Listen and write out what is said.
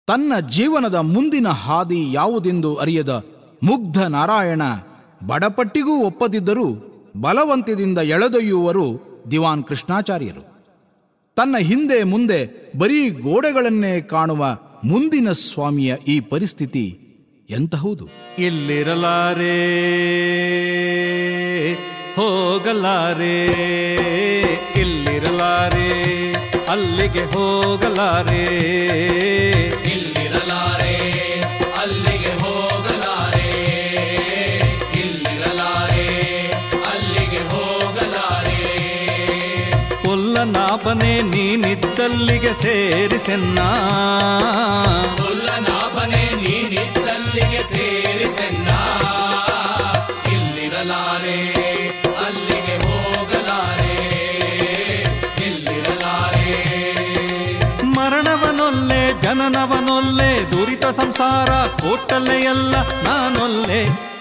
ತನ್ನ ಜೀವನದ ಮುಂದಿನ ಹಾದಿ ಯಾವುದೆಂದು ಅರಿಯದ ಮುಗ್ಧ ನಾರಾಯಣ ಬಡಪಟ್ಟಿಗೂ ಒಪ್ಪದಿದ್ದರೂ ಬಲವಂತದಿಂದ ಎಳೆದೊಯ್ಯುವರು ದಿವಾನ್ ಕೃಷ್ಣಾಚಾರ್ಯರು ತನ್ನ ಹಿಂದೆ ಮುಂದೆ ಬರೀ ಗೋಡೆಗಳನ್ನೇ ಕಾಣುವ ಮುಂದಿನ ಸ್ವಾಮಿಯ ಈ ಪರಿಸ್ಥಿತಿ ಎಂತಹುದು ಇಲ್ಲಿರಲಾರೆ ಹೋಗಲಾರೆ ಇಲ್ಲಿರಲಾರೆ ಅಲ್ಲಿಗೆ ಹೋಗಲಾರೆ ಇಲ್ಲಿರಲಾರೆ ಅಲ್ಲಿಗೆ ಹೋಗಲಾರೆ ಇಲ್ಲಿರಲಾರೆ ಅಲ್ಲಿಗೆ ಹೋಗಲಾರೆ ಪುಲ್ಲನಾಭನೆ ನೀನಿದ್ದಲ್ಲಿಗೆ ಸೇರಿಸೆನ್ನ ಹುಲ್ಲನಾಭನೆ ನೀನಿದ್ದಲ್ಲಿಗೆ ಸೇರಿಸೆನ್ನ ಇಲ್ಲಿರಲಾರೆ ಅಲ್ಲಿಗೆ ಹೋಗಲಾರೆ ಇಲ್ಲಿರಲಾರೆ ಮರಣವನೊಲ್ಲೆ ಜನನವನೊಲ್ಲೆ ದುರಿತ ಸಂಸಾರ ಕೊಟ್ಟಲ್ಲೆ ಎಲ್ಲ ನಾನೊಲ್ಲೆ